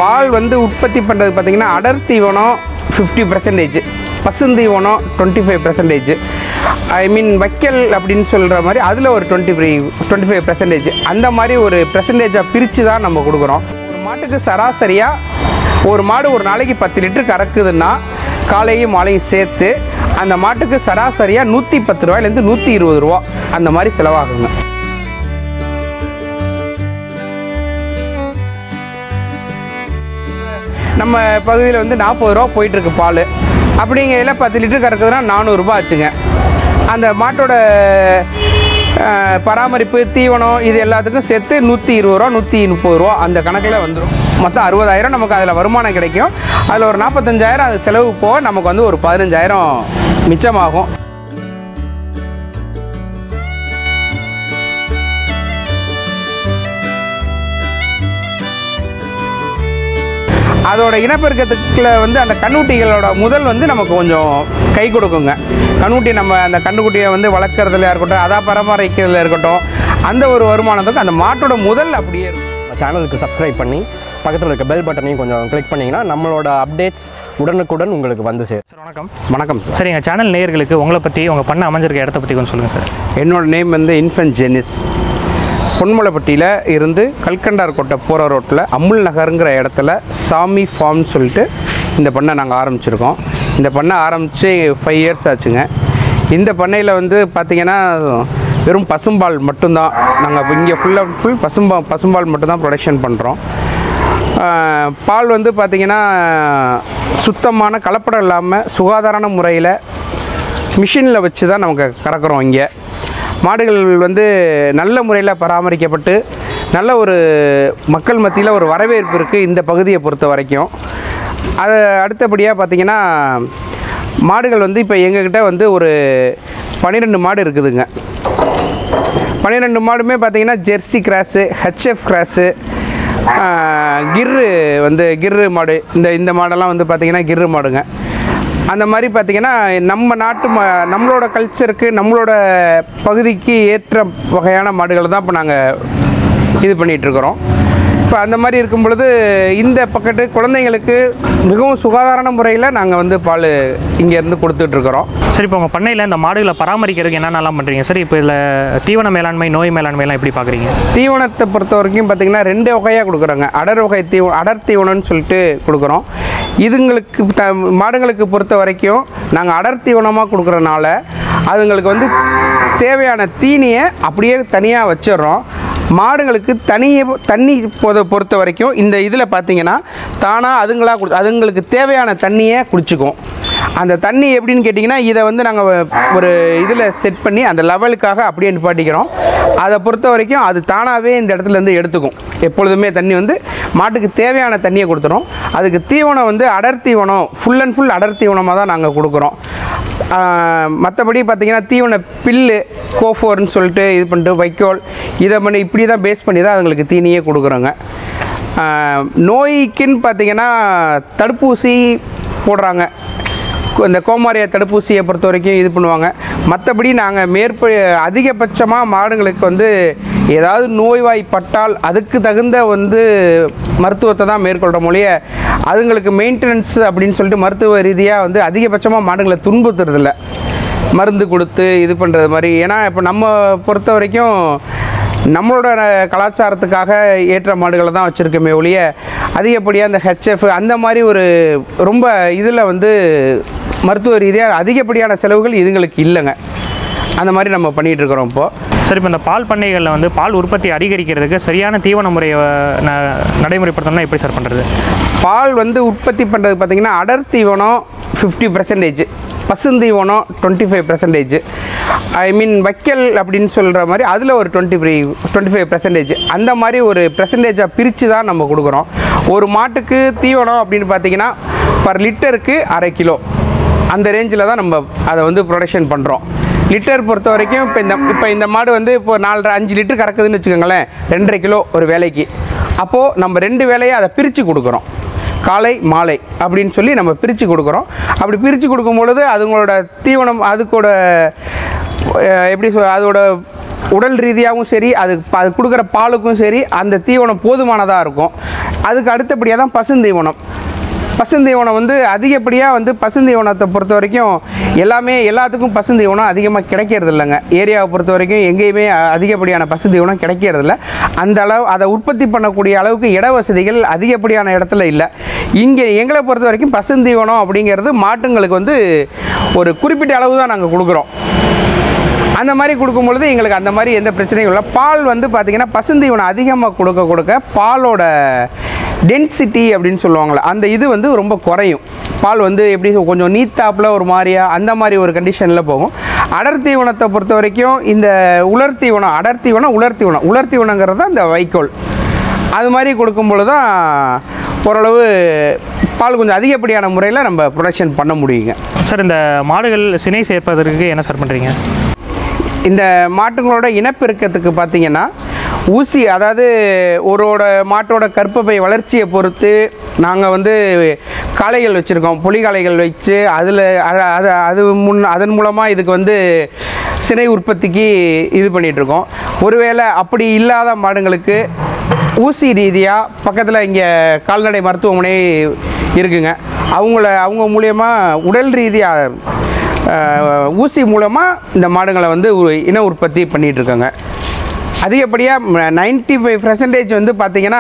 பால் வந்து உற்பத்தி பண்ணுறது பார்த்திங்கன்னா அடர் தீவனம் ஃபிஃப்டி பர்சன்டேஜ் பசுந்தீவனம் twenty five percentage I mean வைக்கல் அப்படின்னு சொல்கிற மாதிரி அதில் ஒரு twenty five twenty five percentage அந்த மாதிரி ஒரு பர்சன்டேஜாக பிரித்து தான் நம்ம கொடுக்குறோம் ஒரு மாட்டுக்கு சராசரியாக ஒரு மாடு ஒரு நாளைக்கு பத்து லிட்டர் கறக்குதுன்னா காலையும் மாலையும் சேர்த்து அந்த மாட்டுக்கு சராசரியாக நூற்றி பத்து ரூபாயிலேருந்து நூற்றி இருபது ரூபா அந்த மாதிரி செலவாகுங்க நம்ம பகுதியில் வந்து நாற்பது ரூபா போயிட்டுருக்கு பால் அப்படிங்கையில் பத்து லிட்டர் கறக்குதுன்னா நானூறுரூபா ஆச்சுங்க அந்த மாட்டோட அஹ், பராமரிப்பு தீவனம் இது எல்லாத்துக்கும் சேர்த்து நூற்றி இருபது ரூபா நூற்றி முப்பது ரூபா அந்த கணக்கில் வந்துடும் மொத்தம் அறுபதாயிரம் நமக்கு அதில் வருமானம் கிடைக்கும் அதில் ஒரு நாற்பத்தஞ்சாயிரம் அது செலவு போக நமக்கு வந்து ஒரு பதினஞ்சாயிரம் மிச்சமாகும் அதோட இனப்பெருக்கத்துக்குள்ள வந்து அந்த கண்ணுட்டிகளோட முதல் வந்து நமக்கு கொஞ்சம் கை கொடுக்குங்க கண்ணுட்டி நம்ம அந்த கண்ணுக்குட்டியை வந்து வளர்க்குறதுல இருக்கட்டும் அதை பராமரிக்கிறதுல இருக்கட்டும் அந்த ஒரு வருமானத்துக்கு அந்த மாட்டோட முதல் அப்படியே இருக்கும் சேனலுக்கு சப்ஸ்கிரைப் பண்ணி பக்கத்தில் இருக்க பெல் பட்டனையும் கொஞ்சம் கிளிக் பண்ணிங்கன்னா நம்மளோட அப்டேட்ஸ் உடனுக்குடன் உங்களுக்கு வந்து சேரும் சார் வணக்கம் வணக்கம் சார் சார் எங்கள் சேனல் நேயர்களுக்கு உங்களை பற்றி உங்கள் பண்ண அமைஞ்சிருக்க இடத்த பற்றி கொஞ்சம் சொல்லுங்கள் சார் என்னோட நேம் வந்து இன்ஃபென்ட் ஜெனிஸ் பொன்மலைப்பட்டியில் இருந்து கல்கண்டார் கோட்டை போகிற ரோட்டில் அமுல் நகருங்கிற இடத்துல சாமி ஃபார்ம்னு சொல்லிட்டு இந்த பண்ணை நாங்கள் ஆரம்பிச்சிருக்கோம் இந்த பண்ணை ஆரம்பித்து ஃபைவ் இயர்ஸ் ஆச்சுங்க இந்த பண்ணையில் வந்து பார்த்திங்கன்னா வெறும் பசும்பால் மட்டும்தான் நாங்கள் இங்கே ஃபுல் அண்ட் ஃபுல் பசும்பா பசும்பால் மட்டும்தான் ப்ரொடக்ஷன் பண்ணுறோம் பால் வந்து பார்த்திங்கன்னா சுத்தமான கலப்படம் இல்லாமல் சுகாதாரான முறையில் மிஷினில் வச்சு தான் நமக்கு கறக்குறோம் இங்கே மாடுகள் வந்து நல்ல முறையில் பராமரிக்கப்பட்டு நல்ல ஒரு மக்கள் மத்தியில் ஒரு வரவேற்பு இருக்குது இந்த பகுதியை பொறுத்த வரைக்கும் அது அடுத்தபடியாக பார்த்திங்கன்னா மாடுகள் வந்து இப்போ எங்ககிட்ட வந்து ஒரு பன்னிரெண்டு மாடு இருக்குதுங்க பன்னிரெண்டு மாடுமே பார்த்தீங்கன்னா jersey cross HF cross Gir வந்து கிர்ரு மாடு இந்த இந்த மாடெல்லாம் வந்து பார்த்திங்கன்னா கிர்ரு மாடுங்க அந்த மாதிரி பார்த்திங்கன்னா நம்ம நாட்டு ம நம்மளோட கல்ச்சருக்கு நம்மளோட பகுதிக்கு ஏற்ற வகையான மாடுகளை தான் இப்போ நாங்கள் இது பண்ணிகிட்ருக்குறோம் இப்போ அந்த மாதிரி இருக்கும் பொழுது இந்த பக்கத்து குழந்தைங்களுக்கு மிகவும் சுகாதாரான முறையில் நாங்கள் வந்து பால் இங்கேருந்து கொடுத்துட்ருக்குறோம் சார் இப்போ உங்கள் பண்ணையில் இந்த மாடுகளை பராமரிக்கிறதுக்கு என்னென்னலாம் பண்ணுறீங்க சார் இப்போ இதில் தீவன மேலாண்மை நோய் மேலாண்மைலாம் எப்படி பார்க்குறீங்க தீவனத்தை பொறுத்த வரைக்கும் பார்த்திங்கன்னா ரெண்டு வகையாக கொடுக்குறோங்க அடர் வகை தீவ அடர் தீவனம்னு சொல்லிட்டு கொடுக்குறோம் இதுங்களுக்கு த மாடுங்களுக்கு பொறுத்த வரைக்கும் நாங்கள் அடர் தீவனமாக கொடுக்குறனால அதுங்களுக்கு வந்து தேவையான தீனியை அப்படியே தனியாக வச்சிடுறோம் மாடுங்களுக்கு தனியை தண்ணி பொத பொறுத்த வரைக்கும் இந்த இதில் பார்த்தீங்கன்னா தானாக அதுங்களா குடி அதுங்களுக்கு தேவையான தண்ணியை குடிச்சுக்கும் அந்த தண்ணி எப்படின்னு கேட்டிங்கன்னா இதை வந்து நாங்கள் ஒரு இதில் செட் பண்ணி அந்த லெவலுக்காக அப்படியே நிப்பாட்டிக்கிறோம் அதை பொறுத்த வரைக்கும் அது தானாகவே இந்த இடத்துல இருந்து எடுத்துக்கும் எப்பொழுதுமே தண்ணி வந்து மாட்டுக்கு தேவையான தண்ணியை கொடுத்துரும் அதுக்கு தீவனம் வந்து அடர் தீவனம் ஃபுல் அண்ட் ஃபுல் அடர் தீவனமாக தான் நாங்கள் கொடுக்குறோம் மற்றபடி பார்த்திங்கன்னா தீவன பில்லு கோஃபோர்னு சொல்லிட்டு இது பண்ணிட்டு வைக்கோல் இதை பண்ணி இப்படி தான் பேஸ் பண்ணி தான் அதுங்களுக்கு தீனியே கொடுக்குறோங்க ஆஹ், நோய்க்குன்னு பார்த்திங்கன்னா தடுப்பூசி போடுறாங்க கு- இந்த கோமாரியா தடுப்பூசியை பொறுத்த வரைக்கும் இது பண்ணுவாங்க மற்றபடி நாங்கள் மேற்ப அதிகபட்சமாக மாடுங்களுக்கு வந்து ஏதாவது நோய்வாய்ப்பட்டால் அதுக்கு தகுந்த வந்து மருத்துவத்தை தான் மேற்கொள்கிறோம் மொழிய அதுங்களுக்கு மெயின்டெனன்ஸ் அப்படின்னு சொல்லிட்டு மருத்துவ ரீதியாக வந்து அதிகபட்சமாக மாடுகளை துன்புறுத்துறதில்ல மருந்து கொடுத்து இது பண்ணுறது மாதிரி ஏன்னா இப்போ நம்ம பொறுத்த வரைக்கும் நம்மளோட கலாச்சாரத்துக்காக ஏற்ற மாடுகளை தான் வச்சுருக்கோமே ஒழிய அதிகப்படியாக அந்த ஹெச்எஃப் அந்த மாதிரி ஒரு ரொம்ப இதில் வந்து மருத்துவ ரீதியாக அதிகப்படியான செலவுகள் இதுங்களுக்கு இல்லைங்க அந்த மாதிரி நம்ம பண்ணிகிட்டு இருக்கிறோம் இப்போது சார் இப்போ இந்த பால் பண்ணைகளில் வந்து பால் உற்பத்தி அதிகரிக்கிறதுக்கு சரியான தீவன முறையை ந- நடைமுறைப்படுத்தணும்னா எப்படி சார் பண்ணுறது பால் வந்து உற்பத்தி பண்ணுறது பார்த்திங்கன்னா அடர் தீவனம் ஃபிஃப்டி பர்சன்டேஜ் பசுந்தீவனம் twenty five percentage I mean வைக்கல் அப்படின்னு சொல்கிற மாதிரி அதில் ஒரு twenty five twenty five percentage அந்த மாதிரி ஒரு பர்சன்டேஜாக பிரித்து தான் நம்ம கொடுக்குறோம் ஒரு மாட்டுக்கு தீவனம் அப்படின்னு பார்த்தீங்கன்னா பர் லிட்டருக்கு அரை கிலோ அந்த ரேஞ்சில் தான் நம்ம அதை வந்து ப்ரொடக்ஷன் பண்ணுறோம் லிட்டர் பொறுத்த வரைக்கும் இப்போ இந்த இப்போ இந்த மாடு வந்து இப்போ நாலரை அஞ்சு லிட்டர் கறக்குதுன்னு வச்சுக்கோங்களேன் ரெண்டரை கிலோ ஒரு வேலைக்கு அப்போது நம்ம ரெண்டு வேலையை அதை பிரித்து கொடுக்குறோம் காலை மாலை அப்படின்னு சொல்லி நம்ம பிரித்து கொடுக்குறோம் அப்படி பிரித்து கொடுக்கும் பொழுது அதுங்களோட தீவனம் அதுக்கூட அஹ், எப்படி சொல் அதோட உடல் ரீதியாகவும் சரி அது ப- அது கொடுக்குற பாலுக்கும் சரி அந்த தீவனம் போதுமானதாக இருக்கும் அதுக்கு அடுத்தபடியாக தான் பசுந்தீவனம் பசுந்தீவனம் வந்து அதிகப்படியாக வந்து பசுந்தீவனத்தை பொறுத்த வரைக்கும் எல்லாமே எல்லாத்துக்கும் பசுந்தீவனம் அதிகமாக கிடைக்கிறது இல்லைங்க ஏரியாவை பொறுத்த வரைக்கும் எங்கேயுமே அ- அதிகப்படியான பசுந்தீவனம் கிடைக்கிறது இல்லை அந்த அளவு அதை உற்பத்தி பண்ணக்கூடிய அளவுக்கு இட வசதிகள் அதிகப்படியான இடத்துல இல்லை இங்கே எங்களை பொறுத்த வரைக்கும் பசுந்தீவனம் அப்படிங்கிறது மாட்டுங்களுக்கு வந்து ஒரு குறிப்பிட்ட அளவு தான் நாங்கள் கொடுக்குறோம் அந்த மாதிரி கொடுக்கும் பொழுது எங்களுக்கு அந்த மாதிரி எந்த பிரச்சனையும் இல்லை பால் வந்து பார்த்திங்கன்னா பசுந்தீவனம் அதிகமாக கொடுக்க கொடுக்க பாலோட டென்சிட்டி அப்படின்னு சொல்லுவாங்கள்ல அந்த இது வந்து ரொம்ப குறையும் பால் வந்து எப்படி சொ- கொஞ்சம் நீத்தாப்பில் ஒரு மாதிரியா அந்த மாதிரி ஒரு கண்டிஷனில் போகும் அடர் தீவனத்தை பொறுத்த வரைக்கும் இந்த உலர் தீவனம் அடர் தீவனம் உலர் தீவனம் உலர் தீவனங்கிறது தான் இந்த வைக்கோல் அது மாதிரி கொடுக்கும் பொழுது தான் ஓரளவு பால் கொஞ்சம் அதிகப்படியான முறையில் நம்ம ப்ரொடக்ஷன் பண்ண முடியுங்க சார் இந்த மாடுகள் சினை சேர்ப்பதற்கு என்ன சார் பண்ணுறீங்க இந்த மாட்டுங்களோட இனப்பெருக்கத்துக்கு பார்த்தீங்கன்னா ஊசி அதாவது ஒருவோட மாட்டோட கற்பப்பை வளர்ச்சியை பொறுத்து நாங்கள் வந்து காளைகள் வச்சுருக்கோம் புலிகாளைகள் வச்சு அதில் அது அது முன் அதன் மூலமாக இதுக்கு வந்து சினை உற்பத்திக்கு இது பண்ணிகிட்ருக்கோம் ஒருவேளை அப்படி இல்லாத மாடுங்களுக்கு ஊசி ரீதியாக பக்கத்தில் இங்கே கால்நடை மருத்துவமனை இருக்குங்க அவங்கள அவங்க மூலியமாக உடல் ரீதியாக அஹ், ஊசி மூலமாக இந்த மாடுகளை வந்து ஒரு இன உற்பத்தி பண்ணிகிட்டு இருக்காங்க அதிகப்படியாக நைன்டி ஃபைவ் பர்சன்டேஜ் வந்து பார்த்திங்கன்னா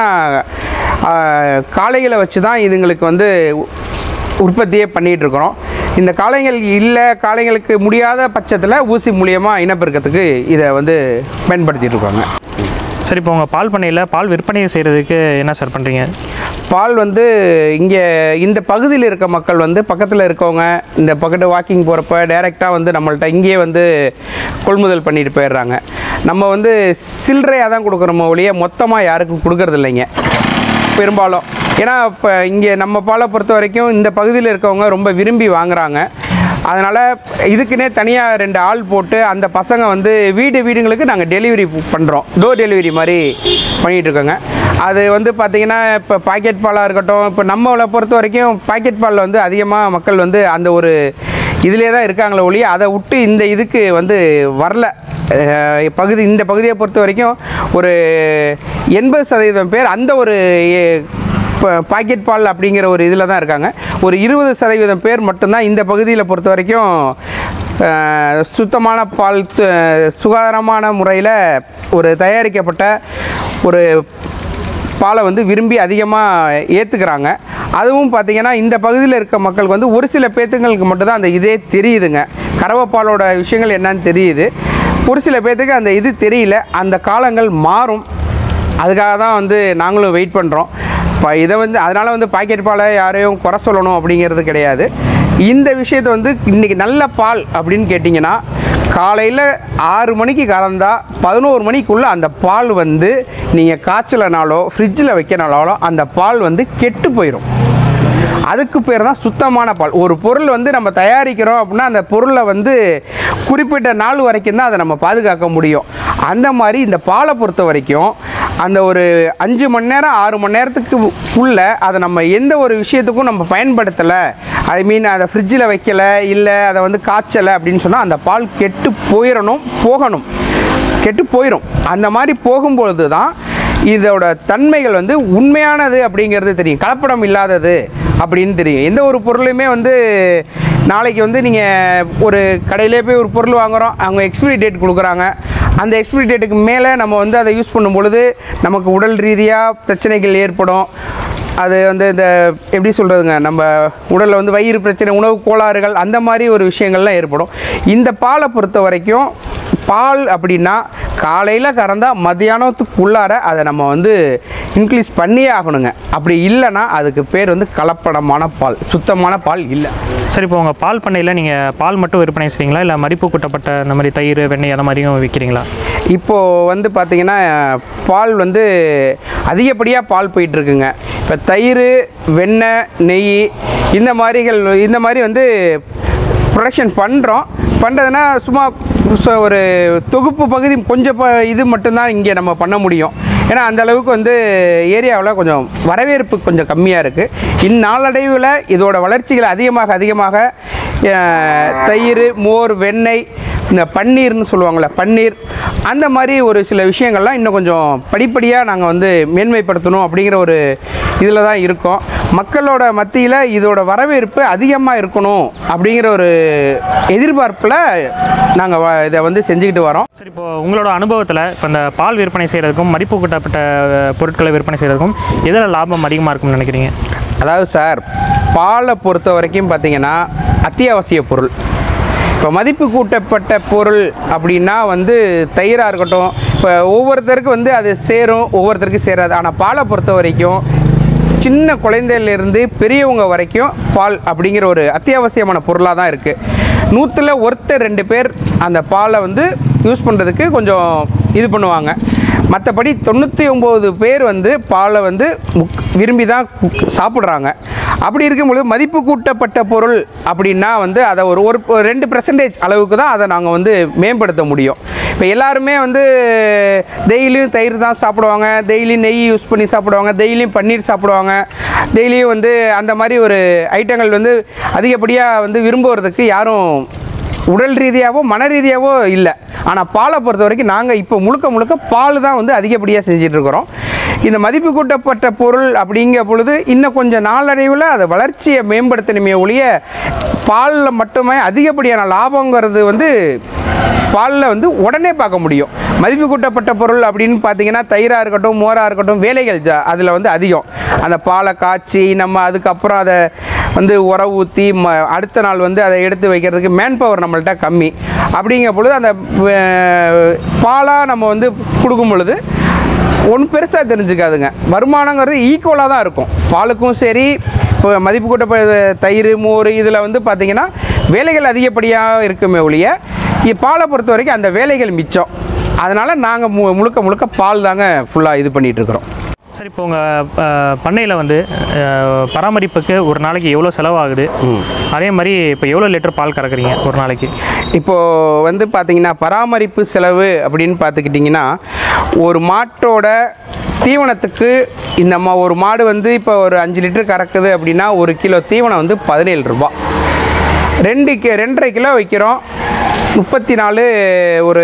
அஹ், காளைகளை வச்சு தான் இதுங்களுக்கு வந்து உ- உற்பத்தியே பண்ணிகிட்டு இருக்கிறோம் இந்த காளைகள் இல்லை காளைங்களுக்கு முடியாத பட்சத்தில் ஊசி மூலியமாக இனப்பெருக்கத்துக்கு இதை வந்து பயன்படுத்திட்டு இருக்காங்க சரி இப்போ உங்கள் பால் பண்ணையில் பால் விற்பனை செய்கிறதுக்கு என்ன சார் பண்ணுறீங்க பால் வந்து இங்கே இந்த பகுதியில் இருக்க மக்கள் வந்து பக்கத்தில் இருக்கவங்க இந்த பக்கத்து வாக்கிங் போகிறப்ப டைரெக்டாக வந்து நம்மள்ட்ட இங்கேயே வந்து கொள்முதல் பண்ணிட்டு போயிடுறாங்க நம்ம வந்து சில்லறையாக தான் கொடுக்குறோமோ ஒழிய மொத்தமாக யாருக்கும் கொடுக்கறது இல்லைங்க பெரும்பாலும் ஏன்னா இப்போ இங்கே நம்ம பாலை பொறுத்த வரைக்கும் இந்த பகுதியில் இருக்கவங்க ரொம்ப விரும்பி வாங்குறாங்க அதனால் இதுக்குன்னே தனியாக ரெண்டு ஆள் போட்டு அந்த பசங்க வந்து வீடு வீடுங்களுக்கு நாங்கள் டெலிவரி பண்ணுறோம் டோர் டெலிவரி மாதிரி பண்ணிகிட்டு இருக்கோங்க அது வந்து பார்த்திங்கன்னா இப்போ பாக்கெட் பாலாக இருக்கட்டும் இப்போ நம்மளை பொறுத்த வரைக்கும் பாக்கெட் பாலில் வந்து அதிகமாக மக்கள் வந்து அந்த ஒரு இதிலே தான் இருக்காங்களே ஒழிய அதை விட்டு இந்த இதுக்கு வந்து வரல அஹ் பகுதி இந்த பகுதியை பொறுத்த வரைக்கும் ஒரு எண்பது சதவீதம் பேர் அந்த ஒரு எ- ப- பாக்கெட் பால் அப்படிங்கிற ஒரு இதில் தான் இருக்காங்க ஒரு இருபது சதவீதம் பேர் மட்டும்தான் இந்த பகுதியில் பொறுத்த வரைக்கும் அஹ், சுத்தமான பால் து- சுகாதாரமான முறையில் ஒரு தயாரிக்கப்பட்ட ஒரு பாலை வந்து விரும்பி அதிகமாக ஏற்றுக்கிறாங்க அதுவும் பார்த்திங்கன்னா இந்த பகுதியில் இருக்க மக்களுக்கு வந்து ஒரு சில பேத்துங்களுக்கு மட்டும்தான் அந்த இதே தெரியுதுங்க கறவை பாலோட விஷயங்கள் என்னன்னு தெரியுது ஒரு சில பேர்த்துக்கு அந்த இது தெரியல அந்த காலங்கள் மாறும் அதுக்காக தான் வந்து நாங்களும் வெயிட் பண்ணுறோம் இப்போ இதை வந்து அதனால் வந்து பாக்கெட் பாலை யாரையும் குறை சொல்லணும் அப்படிங்கிறது கிடையாது இந்த விஷயத்தை வந்து இன்றைக்கி நல்ல பால் அப்படின்னு கேட்டிங்கன்னா காலையில் ஆறு மணிக்கு கறந்தா பதினோரு மணிக்குள்ளே அந்த பால் வந்து நீங்கள் காய்ச்சலனாலோ ஃப்ரிட்ஜில் வைக்கனாலோ அந்த பால் வந்து கெட்டு போயிடும் அதுக்கு பேர் தான் சுத்தமான பால் ஒரு பொருள் வந்து நம்ம தயாரிக்கிறோம் அப்படின்னா அந்த பொருளை வந்து குறிப்பிட்ட நாள் வரைக்கும் தான் அதை நம்ம பாதுகாக்க முடியும் அந்த மாதிரி இந்த பாலை பொறுத்த வரைக்கும் அந்த ஒரு அஞ்சு மணி நேரம் ஆறு மணி நேரத்துக்கு உள்ள அதை நம்ம எந்த ஒரு விஷயத்துக்கும் நம்ம பயன்படுத்தலை ஐ மீன் அதை ஃப்ரிட்ஜில் வைக்கல இல்லை அதை வந்து காய்ச்சலை அப்படின்னு சொன்னால் அந்த பால் கெட்டு போயிடணும் போகணும் கெட்டு போயிடும் அந்த மாதிரி போகும்பொழுது தான் இதோட தன்மைகள் வந்து உண்மையானது அப்படிங்கிறது தெரியும் கலப்படம் இல்லாதது அப்படின்னு தெரியும் எந்த ஒரு பொருளையுமே வந்து நாளைக்கு வந்து நீங்கள் ஒரு கடையிலே போய் ஒரு பொருள் வாங்குகிறோம் அவங்க எக்ஸ்பிரி டேட் கொடுக்குறாங்க அந்த எக்ஸ்பிரி டேட்டுக்கு மேலே நம்ம வந்து அதை யூஸ் பண்ணும் பொழுது நமக்கு உடல் ரீதியாக பிரச்சனைகள் ஏற்படும் அது வந்து இந்த எப்படி சொல்கிறதுங்க நம்ம உடலில் வந்து வயிறு பிரச்சனை உணவு கோளாறுகள் அந்த மாதிரி ஒரு விஷயங்கள்லாம் ஏற்படும் இந்த பாலை பொறுத்த வரைக்கும் பால் அப்படின்னா காலையில் கறந்தா மத்தியானத்துக்குள்ளார அதை நம்ம வந்து இன்க்ரீஸ் பண்ணியே ஆகணுங்க அப்படி இல்லைன்னா அதுக்கு பேர் வந்து கலப்படமான பால் சுத்தமான பால் இல்லை சரி இப்போ உங்கள் பால் பண்ணையில் நீங்கள் பால் மட்டும் விற்பனை செய்வீங்களா இல்லை மதிப்பு கூட்டப்பட்ட இந்த மாதிரி தயிர் வெண்ணெய் அந்த மாதிரியும் விற்கிறீங்களா இப்போது வந்து பார்த்திங்கன்னா பால் வந்து அதிகப்படியாக பால் போயிட்டுருக்குங்க இப்போ தயிர் வெண்ணெய் நெய் இந்த மாதிரிகள் இந்த மாதிரி வந்து ப்ரொடக்ஷன் பண்ணுறோம் பண்ணுறதுனா சும்மா சு- ஒரு தொகுப்பு பகுதி கொஞ்சம் ப இது மட்டும்தான் இங்கே நம்ம பண்ண முடியும் ஏன்னா அந்த அளவுக்கு வந்து ஏரியாவில் கொஞ்சம் வரவேற்பு கொஞ்சம் கம்மியாக இருக்குது இந்நாளடைவில் இதோட வளர்ச்சிகள் அதிகமாக அதிகமாக அஹ், தயிர் மோர் வெண்ணெய் இந்த பன்னீர்னு சொல்லுவாங்கள்ல பன்னீர் அந்த மாதிரி ஒரு சில விஷயங்கள்லாம் இன்னும் கொஞ்சம் படிப்படியாக நாங்கள் வந்து மேன்மைப்படுத்தணும் அப்படிங்கிற ஒரு இதில் தான் இருக்கோம் மக்களோட மத்தியில் இதோட வரவேற்பு அதிகமாக இருக்கணும் அப்படிங்கிற ஒரு எதிர்பார்ப்பில் நாங்கள் இதை வந்து செஞ்சுக்கிட்டு வரோம் சரி இப்போ உங்களோட அனுபவத்தில் இப்போ இந்த பால் விற்பனை செய்கிறதுக்கும் மதிப்பு கூட்டப்பட்ட அஹ், பொருட்களை விற்பனை செய்கிறதுக்கும் எதில் லாபம் அதிகமாக இருக்கும்னு நினைக்கிறீங்க அதாவது சார் பாலை பொறுத்த வரைக்கும் பார்த்தீங்கன்னா அத்தியாவசிய பொருள் இப்போ மதிப்பு கூட்டப்பட்ட பொருள் அப்படின்னா வந்து தயிராக இருக்கட்டும் இப்போ ஒவ்வொருத்தருக்கு வந்து அது சேரும் ஒவ்வொருத்தருக்கு சேராது ஆனால் பாலை பொறுத்த வரைக்கும் சின்ன குழந்தையிலேருந்து பெரியவங்க வரைக்கும் பால் அப்படிங்கிற ஒரு அத்தியாவசியமான பொருளாக தான் இருக்குது நூற்றில் ஒருத்தர் ரெண்டு பேர் அந்த பாலை வந்து யூஸ் பண்ணுறதுக்கு கொஞ்சம் இது பண்ணுவாங்க மற்றபடி தொண்ணூற்றி ஒம்பது பேர் வந்து பாலை வந்து முக் விரும்பி தான் குக்- சாப்பிட்றாங்க அப்படி இருக்கும்பொழுது மதிப்பு கூட்டப்பட்ட பொருள் அப்படின்னா வந்து அதை ஒரு ஒரு ஒரு ரெண்டு பெர்சன்டேஜ் அளவுக்கு தான் அதை நாங்கள் வந்து மேம்படுத்த முடியும் இப்போ எல்லாருமே வந்து டெய்லியும் தயிர் தான் சாப்பிடுவாங்க டெய்லியும் நெய் யூஸ் பண்ணி சாப்பிடுவாங்க டெய்லியும் பன்னீர் சாப்பிடுவாங்க டெய்லியும் வந்து அந்த மாதிரி ஒரு ஐட்டங்கள் வந்து அதிகப்படியாக வந்து விரும்புவதற்கு யாரும் உடல் ரீதியாகவோ மன ரீதியாகவோ இல்லை ஆனால் பாலை பொறுத்த வரைக்கும் நாங்கள் இப்போ முழுக்க முழுக்க பால் தான் வந்து அதிகப்படியாக செஞ்சுட்டு இருக்கிறோம் இந்த மதிப்பு கூட்டப்பட்ட பொருள் அப்படிங்கிற பொழுது இன்னும் கொஞ்சம் நாளடைவில் அதை வளர்ச்சியை மேம்படுத்தணுமே ஒழிய பாலில் மட்டுமே அதிகப்படியான லாபங்கிறது வந்து பாலில் வந்து உடனே பார்க்க முடியும் மதிப்பு கூட்டப்பட்ட பொருள் அப்படின்னு பார்த்தீங்கன்னா தயிராக இருக்கட்டும் மோராக இருக்கட்டும் வேலைகள் ஜா அதில் வந்து அதிகம் அந்த பாலை காய்ச்சி நம்ம அதுக்கப்புறம் அதை வந்து உர ஊற்றி ம அடுத்த நாள் வந்து அதை எடுத்து வைக்கிறதுக்கு மேன் பவர் நம்மள்ட்ட கம்மி அப்படிங்கிற பொழுது அந்த பாலாக நம்ம வந்து கொடுக்கும் பொழுது ஒன்றும் பெருசாக தெரிஞ்சுக்காதுங்க வருமானங்கிறது ஈக்குவலாக தான் இருக்கும் பாலுக்கும் சரி இப்போ மதிப்பு கூட்டப்பட்ட தயிர் மோர் இதில் வந்து பார்த்திங்கன்னா வேலைகள் அதிகப்படியாக இருக்குமே ஒழிய இ- பாலை பொறுத்த வரைக்கும் அந்த வேலைகள் மிச்சம் அதனால் நாங்கள் மு முழுக்க முழுக்க பால் தாங்க ஃபுல்லாக இது பண்ணிகிட்டு இருக்கிறோம் சரி இப்போ உங்கள் பண்ணையில் வந்து அஹ், பராமரிப்புக்கு ஒரு நாளைக்கு எவ்வளோ செலவாகுது அதே மாதிரி இப்போ எவ்வளோ லிட்டர் பால் கறக்குறீங்க ஒரு நாளைக்கு இப்போது வந்து பார்த்தீங்கன்னா பராமரிப்பு செலவு அப்படின்னு பார்த்துக்கிட்டிங்கன்னா ஒரு மாட்டோட தீவனத்துக்கு இந்த மா ஒரு மாடு வந்து இப்போ ஒரு அஞ்சு லிட்டர் கறக்குது அப்படின்னா ஒரு கிலோ தீவனம் வந்து பதினேழு ரூபா ரெண்டு கி ரெண்டரை கிலோ வைக்கிறோம் முப்பத்தி நாலு ஒரு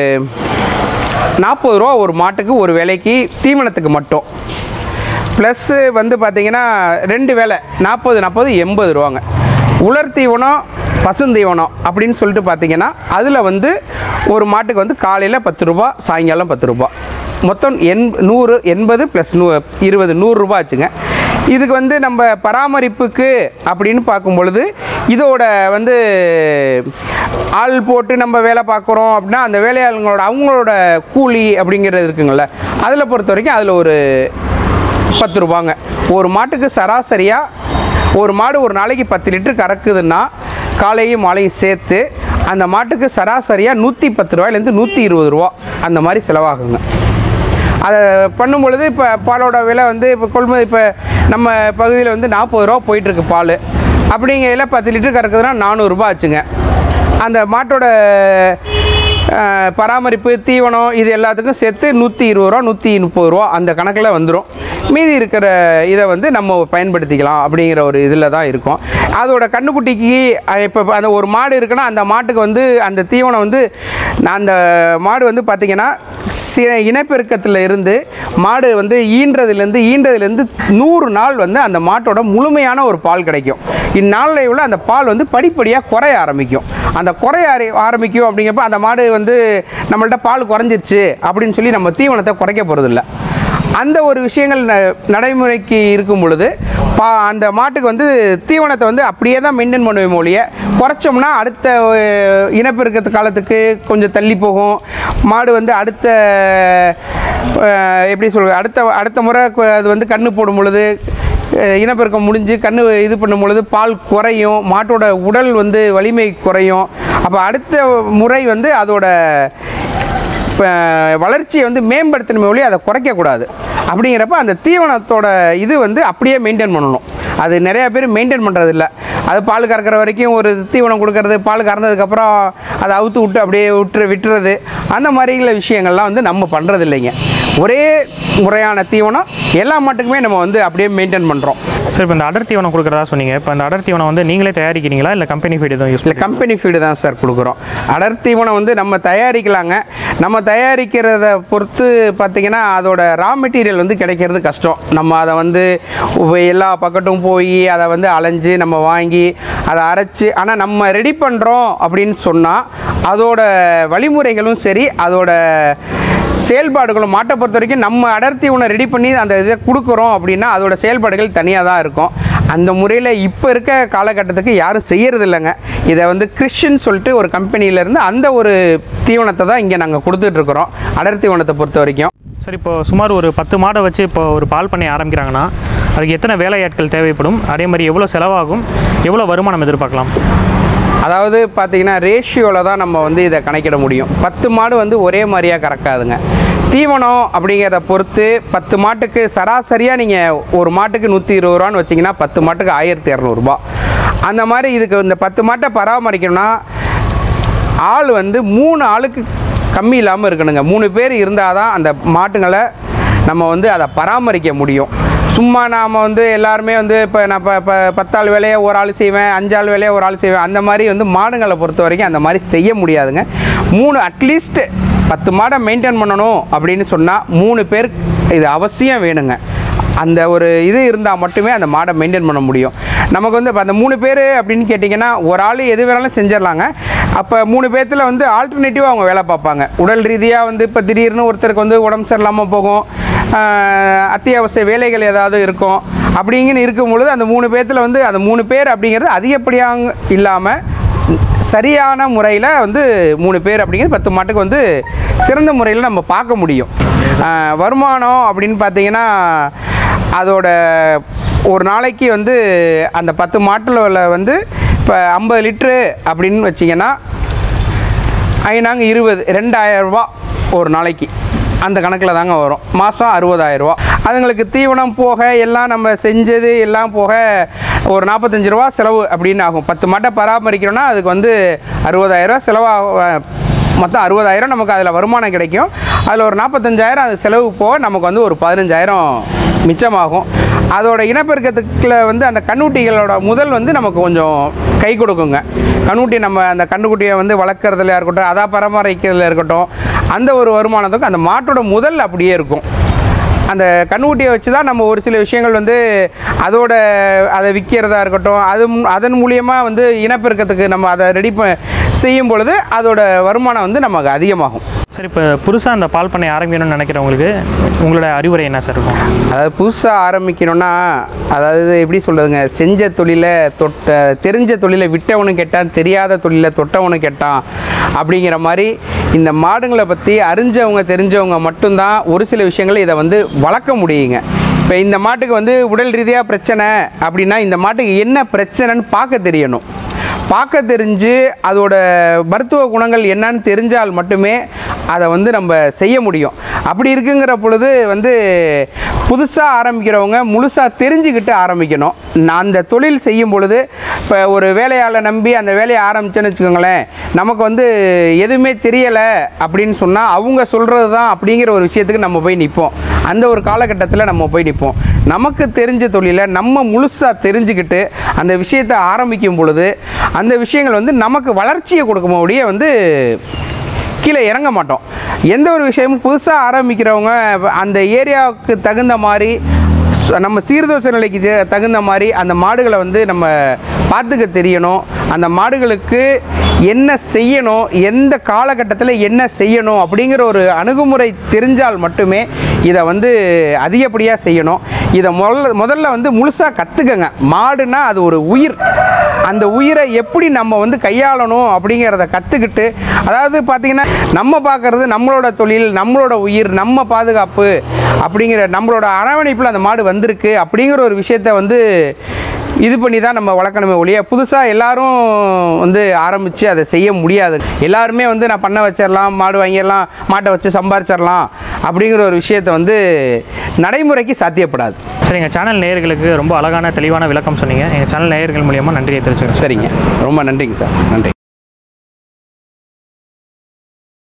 நாற்பது ரூபா ஒரு மாட்டுக்கு ஒரு வேலைக்கு தீவனத்துக்கு மட்டும் ப்ளஸ்ஸு வந்து பார்த்தீங்கன்னா ரெண்டு வேலை நாற்பது நாற்பது எண்பது ரூபாங்க உலர் தீவனம் பசுந்தீவனம் அப்படின்னு சொல்லிட்டு பார்த்தீங்கன்னா அதில் வந்து ஒரு மாட்டுக்கு வந்து காலையில் பத்து ரூபா சாயங்காலம் பத்து ரூபா மொத்தம் எண் நூறு எண்பது ப்ளஸ் நூ இருபது நூறுரூபா ஆச்சுங்க இதுக்கு வந்து நம்ம பராமரிப்புக்கு அப்படின்னு பார்க்கும் பொழுது இதோட வந்து ஆள் போட்டு நம்ம வேலை பார்க்குறோம் அப்படின்னா அந்த வேலையாளுங்களோட அவங்களோட கூலி அப்படிங்கிறது இருக்குங்கள்ல அதில் பொறுத்த வரைக்கும் அதில் ஒரு பத்து ரூபாங்க ஒரு மாட்டுக்கு சராசரியாக ஒரு மாடு ஒரு நாளைக்கு பத்து லிட்டர் கறக்குதுன்னா காலையும் மாலையும் சேர்த்து அந்த மாட்டுக்கு சராசரியாக நூற்றி பத்து ரூபாயிலேருந்து நூற்றி இருபது ரூபா அந்த மாதிரி செலவாகுங்க அதை பண்ணும் பொழுது இப்போ பாலோட விலை வந்து இப்போ கொள்முதல் இப்போ நம்ம பகுதியில் வந்து நாற்பது ரூபா போயிட்டுருக்கு பால் அப்படிங்கையில் பத்து லிட்டர் கறக்குதுன்னா நானூறுரூபா ஆச்சுங்க அந்த மாட்டோட அஹ், பராமரிப்பு தீவனம் இது எல்லாத்துக்கும் சேர்த்து நூற்றி இருபது ரூபா நூற்றி முப்பது ரூபா அந்த கணக்கில் வந்துடும் மீதி இருக்கிற இதை வந்து நம்ம பயன்படுத்திக்கலாம் அப்படிங்கிற ஒரு இதில் தான் இருக்கும் அதோட கண்ணுக்குட்டிக்கு இப்போ அந்த ஒரு மாடு இருக்குன்னா அந்த மாட்டுக்கு வந்து அந்த தீவனம் வந்து நான் அந்த மாடு வந்து பார்த்திங்கன்னா சி இனப்பெருக்கத்தில் இருந்து மாடு வந்து ஈன்றதுலேருந்து ஈன்றதுலேருந்து நூறு நாள் வந்து அந்த மாட்டோட முழுமையான ஒரு பால் கிடைக்கும் இந்நாளில் உள்ள அந்த பால் வந்து படிப்படியாக குறைய ஆரம்பிக்கும் அந்த குறைய ஆர- ஆரம்பிக்கும் அப்படிங்கிறப்ப அந்த மாடு வந்து நம்மள்ட்ட பால் குறைஞ்சிருச்சு அப்படின்னு சொல்லி நம்ம தீவனத்தை குறைக்க போகிறதில்ல அந்த ஒரு விஷயங்கள் ந- நடைமுறைக்கு இருக்கும் பொழுது பா அந்த மாட்டுக்கு வந்து தீவனத்தை வந்து அப்படியே தான் மெயின்டைன் பண்ணுவோம் ஒழிய குறைச்சோம்னா அடுத்த அஹ், இனப்பெருக்கத்து காலத்துக்கு கொஞ்சம் தள்ளி போகும் மாடு வந்து அடுத்த அஹ், எப்படி சொல்கிறது அடுத்த அடுத்த முறை கு- அது வந்து கண்ணு போடும் பொழுது அஹ், இனப்பெருக்கம் முடிஞ்சு கண்ணு இது பண்ணும் பொழுது பால் குறையும் மாட்டோட உடல் வந்து வலிமை குறையும் அப்போ அடுத்த முறை வந்து அதோட இப்போ வளர்ச்சியை வந்து மேம்படுத்தணுமே ஒழிய அதை குறைக்கக்கூடாது அப்படிங்கிறப்ப அந்த தீவனத்தோட இது வந்து அப்படியே மெயின்டைன் பண்ணணும் அது நிறையா பேர் மெயின்டைன் பண்ணுறது இல்ல அது பால் கறக்கிற வரைக்கும் ஒரு தீவனம் கொடுக்கறது பால் கறந்ததுக்கப்புறம் அதை அவுத்து விட்டு அப்படியே விட்டுரு விட்டுறது அந்த மாதிரிங்கள விஷயங்கள்லாம் வந்து நம்ம பண்ணுறது இல்லைங்க ஒரே முறையான தீவனம் எல்லா மாட்டுக்குமே நம்ம வந்து அப்படியே மெயின்டைன் பண்ணுறோம் சார் இப்போ இந்த அடர் தீவனம் கொடுக்குறதா சொன்னீங்க இப்போ இந்த அடர் தீவனம் வந்து நீங்களே தயாரிக்கிறீங்களா இல்லை கம்பெனி ஃபீட் எதுவும் யூஸ் இல்லை கம்பெனி ஃபீடு தான் சார் கொடுக்குறோம் அடர் தீவனம் வந்து நம்ம தயாரிக்கலாங்க நம்ம தயாரிக்கிறத பொறுத்து பார்த்திங்கன்னா அதோட ரா மெட்டீரியல் வந்து கிடைக்கிறது கஷ்டம் நம்ம அதை வந்து உ- எல்லா பக்கட்டும் போய் அதை வந்து அலைஞ்சு நம்ம வாங்கி அதை அரைச்சி ஆனால் நம்ம ரெடி பண்ணுறோம் அப்படின்னு சொன்னால் அதோட வழிமுறைகளும் சரி அதோட செயல்பாடுகளும் மாட்டை பொறுத்த வரைக்கும் நம்ம அடர்த்தி உணை ரெடி பண்ணி அந்த இதை கொடுக்குறோம் அப்படின்னா அதோட செயல்பாடுகள் தனியாக தான் இருக்கும் அந்த முறையில் இப்போ இருக்க காலகட்டத்துக்கு யாரும் செய்யறது இல்லைங்க இதை வந்து கிறிஸ்டின் சொல்லிட்டு ஒரு கம்பெனியிலேருந்து அந்த ஒரு தீவனத்தை தான் இங்கே நாங்கள் கொடுத்துட்ருக்குறோம் அடர் தீவனத்தை பொறுத்த வரைக்கும் சார் இப்போ சுமார் ஒரு பத்து மாடை வச்சு இப்போ ஒரு பால் பண்ணை ஆரம்பிக்கிறாங்கன்னா அதுக்கு எத்தனை வேலையாட்கள் தேவைப்படும் அதே மாதிரி எவ்வளோ செலவாகும் எவ்வளோ வருமானம் எதிர்பார்க்கலாம் அதாவது பார்த்தீங்கன்னா ரேஷியோவில் தான் நம்ம வந்து இதை கணக்கிட முடியும் பத்து மாடு வந்து ஒரே மாதிரியாக கறக்காதுங்க தீவனம் அப்படிங்கிறத பொறுத்து பத்து மாட்டுக்கு சராசரியாக நீங்கள் ஒரு மாட்டுக்கு நூற்றி இருபது ரூபான்னு வச்சிங்கன்னா பத்து மாட்டுக்கு ஆயிரத்தி இரநூறுபா அந்த மாதிரி இதுக்கு இந்த பத்து மாட்டை பராமரிக்கணும்னா ஆள் வந்து மூணு ஆளுக்கு கம்மி இல்லாமல் இருக்கணுங்க மூணு பேர் இருந்தால் தான் அந்த மாட்டுங்களை நம்ம வந்து அதை பராமரிக்க முடியும் சும்மா நாம் வந்து எல்லாருமே வந்து இப்போ நான் இப்போ இப்போ பத்தாள் வேலையை ஒரு ஆள் செய்வேன் அஞ்சாள் வேலையை ஒரு ஆள் செய்வேன் அந்த மாதிரி வந்து மாடுங்களை பொறுத்த வரைக்கும் அந்த மாதிரி செய்ய முடியாதுங்க மூணு அட்லீஸ்ட் பத்து மாடை மெயின்டைன் பண்ணணும் அப்படின்னு சொன்னால் மூணு பேர் இது அவசியம் வேணுங்க அந்த ஒரு இது இருந்தால் மட்டுமே அந்த மாடை மெயின்டைன் பண்ண முடியும் நமக்கு வந்து இப்போ அந்த மூணு பேர் அப்படின்னு கேட்டிங்கன்னா ஒரு ஆள் எது வேணாலும் செஞ்சிடலாங்க அப்போ மூணு பேர்த்தில் வந்து ஆல்டர்னேட்டிவாக அவங்க வேலை பார்ப்பாங்க உடல் ரீதியாக வந்து இப்போ திடீர்னு ஒருத்தருக்கு வந்து உடம்பு சரியில்லாமல் போகும் ஆஹ் அத்தியாவசிய வேலைகள் ஏதாவது இருக்கும் அப்படிங்கன்னு இருக்கும் பொழுது அந்த மூணு பேர்த்தில் வந்து அந்த மூணு பேர் அப்படிங்கிறது அதிகப்படியாக இல்லாமல் சரியான முறையில் வந்து மூணு பேர் அப்படிங்கிறது பத்து மாட்டுக்கு வந்து சிறந்த முறையில் நம்ம பார்க்க முடியும் ஆஹ் வருமானம் அப்படின்னு பார்த்தீங்கன்னா அதோட ஒரு நாளைக்கு வந்து அந்த பத்து மாட்டில் வந்து இப்போ ஐம்பது லிட்ரு அப்படின்னு வச்சிங்கன்னா ஐநாங்க இருபது ரெண்டாயிரம் ரூபாய் ஒரு நாளைக்கு அந்த கணக்கில் தாங்க வரும் மாதம் அறுபதாயிரரூவா அதுங்களுக்கு தீவனம் போக எல்லாம் நம்ம செஞ்சது எல்லாம் போக ஒரு நாற்பத்தஞ்சு ரூபா செலவு அப்படின்னு ஆகும் பத்து மாட்டை பராமரிக்கிறோன்னா அதுக்கு வந்து அறுபதாயிரரூவா செலவாக மொத்தம் அறுபதாயிரம் நமக்கு அதில் வருமானம் கிடைக்கும் அதில் ஒரு நாற்பத்தஞ்சாயிரம் அது செலவு போக நமக்கு வந்து ஒரு பதினஞ்சாயிரம் மிச்சமாகும் அதோட இனப்பெருக்கத்துக்குள்ள வந்து அந்த கண்ணுட்டிகளோட முதல் வந்து நமக்கு கொஞ்சம் கை கொடுக்குங்க கண்ணுட்டி நம்ம அந்த கண்ணுக்குட்டியை வந்து வளர்க்குறதுல இருக்கட்டும் அதை பராமரிக்கிறதுல இருக்கட்டும் அந்த ஒரு வருமானத்துக்கு அந்த மாட்டோட முதல் அப்படியே இருக்கும் அந்த கண்ணுக்குட்டியை வச்சு தான் நம்ம ஒரு சில விஷயங்கள் வந்து அதோட அதை விற்கிறதா இருக்கட்டும் அது மு- அதன் மூலியமாக வந்து இனப்பெருக்கத்துக்கு நம்ம அதை ரெடி ப செய்யும் பொழுது அதோட வருமானம் வந்து நமக்கு அதிகமாகும் சார் இப்போ புதுசாக அந்த பால் பண்ணை ஆரம்பிக்கணும்னு நினைக்கிறவங்களுக்கு உங்களோட அறிவுரை என்ன சார் இருக்கும் அதாவது புதுசாக ஆரம்பிக்கணும்னா அதாவது எப்படி சொல்கிறதுங்க செஞ்ச தொழிலை தொட்ட தெரிஞ்ச தொழிலை விட்டவனும் கெட்டான் தெரியாத தொழிலை தொட்டவனும் கெட்டான் அப்படிங்கிற மாதிரி இந்த மாடுங்களை பற்றி அறிஞ்சவங்க தெரிஞ்சவங்க மட்டும்தான் ஒரு சில விஷயங்களை இதை வந்து வளர்க்க முடியுங்க இப்போ இந்த மாட்டுக்கு வந்து உடல் ரீதியாக பிரச்சனை அப்படின்னா இந்த மாட்டுக்கு என்ன பிரச்சனைன்னு பார்க்க தெரியணும் பார்க்க தெரிஞ்சு அதோட மருத்துவ குணங்கள் என்னன்னு தெரிஞ்சால் மட்டுமே அதை வந்து நம்ம செய்ய முடியும் அப்படி இருக்குங்கிற பொழுது வந்து புதுசாக ஆரம்பிக்கிறவங்க முழுசாக தெரிஞ்சுக்கிட்டு ஆரம்பிக்கணும் நான் அந்த தொழில் செய்யும் பொழுது இப்போ ஒரு வேலையாளை நம்பி அந்த வேலையை ஆரம்பிச்சேன்னு வச்சுக்கோங்களேன் நமக்கு வந்து எதுவுமே தெரியலை அப்படின்னு சொன்னால் அவங்க சொல்கிறது தான் அப்படிங்கிற ஒரு விஷயத்துக்கு நம்ம போய் நிற்போம் அந்த ஒரு காலகட்டத்தில் நம்ம போய் நிற்போம் நமக்கு தெரிஞ்ச தொழிலை நம்ம முழுசாக தெரிஞ்சுக்கிட்டு அந்த விஷயத்தை ஆரம்பிக்கும் பொழுது அந்த விஷயங்கள் வந்து நமக்கு வளர்ச்சியை கொடுக்கும் ஒழிய வந்து கீழே இறங்க மாட்டோம் எந்த ஒரு விஷயமும் புதுசாக ஆரம்பிக்கிறவங்க அந்த ஏரியாவுக்கு தகுந்த மாதிரி ச- நம்ம சீர்தோச நிலைக்கு தே- தகுந்த மாதிரி அந்த மாடுகளை வந்து நம்ம பார்த்துக்க தெரியணும் அந்த மாடுகளுக்கு என்ன செய்யணும் எந்த காலகட்டத்தில் என்ன செய்யணும் அப்படிங்கிற ஒரு அணுகுமுறை தெரிஞ்சால் மட்டுமே இதை வந்து அதிகப்படியாக செய்யணும் இதை முதல்ல முதல்ல வந்து முழுசாக கற்றுக்கங்க மாடுனா அது ஒரு உயிர் அந்த உயிரை எப்படி நம்ம வந்து கையாளணும் அப்படிங்கிறத கற்றுக்கிட்டு அதாவது பார்த்திங்கன்னா நம்ம பார்க்குறது நம்மளோட தொழில் நம்மளோட உயிர் நம்ம பாதுகாப்பு அப்படிங்கிற நம்மளோட அரவணைப்பில் அந்த மாடு வந்திருக்கு அப்படிங்கிற ஒரு விஷயத்த வந்து இது பண்ணி தான் நம்ம வளர்க்கணுமே ஒழிய புதுசாக எல்லாரும் வந்து ஆரம்பித்து அதை செய்ய முடியாது எல்லாருமே வந்து நான் பண்ண வச்சிடலாம் மாடு வாங்கிடலாம் மாட்டை வச்சு சம்பாரிச்சிடலாம் அப்படிங்கிற ஒரு விஷயத்தை வந்து நடைமுறைக்கு சாத்தியப்படாது சரி எங்கள் சேனல் நேயர்களுக்கு ரொம்ப அழகான தெளிவான விளக்கம் சொன்னீங்க எங்கள் சேனல் நேயர்கள் மூலியமாக நன்றியை தெரிவிச்சுக்கிறேன் சரிங்க ரொம்ப நன்றிங்க சார் நன்றி